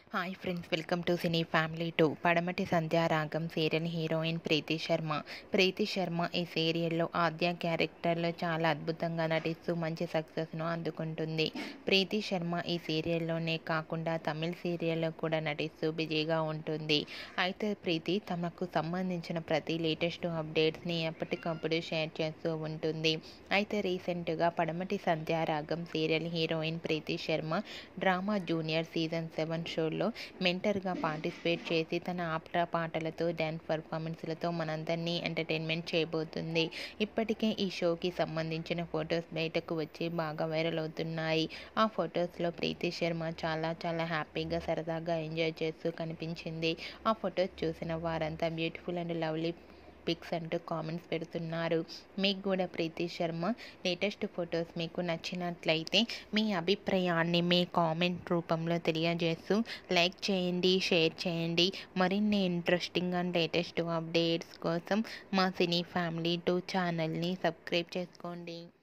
hi friends welcome to cine family two Padamati Sandhyaragam serial heroine Preethi Sharma Preethi Sharma ఈ సీరియల్లో ఆద్య క్యారెక్టర్లో చాలా అద్భుతంగా నటిస్తూ మంచి సక్సెస్ను అందుకుంటుంది ప్రీతి శర్మ ఈ సీరియల్లోనే కాకుండా తమిళ్ సీరియల్లో కూడా నటిస్తూ బిజీగా ఉంటుంది అయితే ప్రీతి తమకు సంబంధించిన ప్రతి లేటెస్ట్ అప్డేట్స్ని ఎప్పటికప్పుడు షేర్ చేస్తూ ఉంటుంది అయితే రీసెంట్గా Padamati Sandhyaragam serial heroine Preethi Sharma drama junior season seven షోలో మెంటర్గా పార్టిసిపేట్ చేసి తన ఆప్ట పాటలతో డ్యాన్స్ పర్ఫార్మెన్స్లతో మనందరినీ ఎంటర్టైన్మెంట్ చేయబోతుంది ఇప్పటికే ఈ షోకి సంబంధించిన ఫొటోస్ బయటకు వచ్చి బాగా వైరల్ అవుతున్నాయి ఆ ఫొటోస్లో ప్రీతి శర్మ చాలా చాలా హ్యాపీగా సరదాగా ఎంజాయ్ చేస్తూ కనిపించింది ఆ ఫొటోస్ చూసిన వారంతా బ్యూటిఫుల్ అండ్ లవ్లీ పిక్స్ అంటూ కామెంట్స్ పెడుతున్నారు మీకు కూడా ప్రీతి శర్మ లేటెస్ట్ ఫొటోస్ మీకు నచ్చినట్లయితే మీ అభిప్రాయాన్ని మీ కామెంట్ రూపంలో తెలియజేస్తూ లైక్ చేయండి షేర్ చేయండి మరిన్ని ఇంట్రెస్టింగ్ అండ్ లేటెస్ట్ అప్డేట్స్ కోసం మా సినీ ఫ్యామిలీ టూ ఛానల్ని సబ్స్క్రైబ్ చేసుకోండి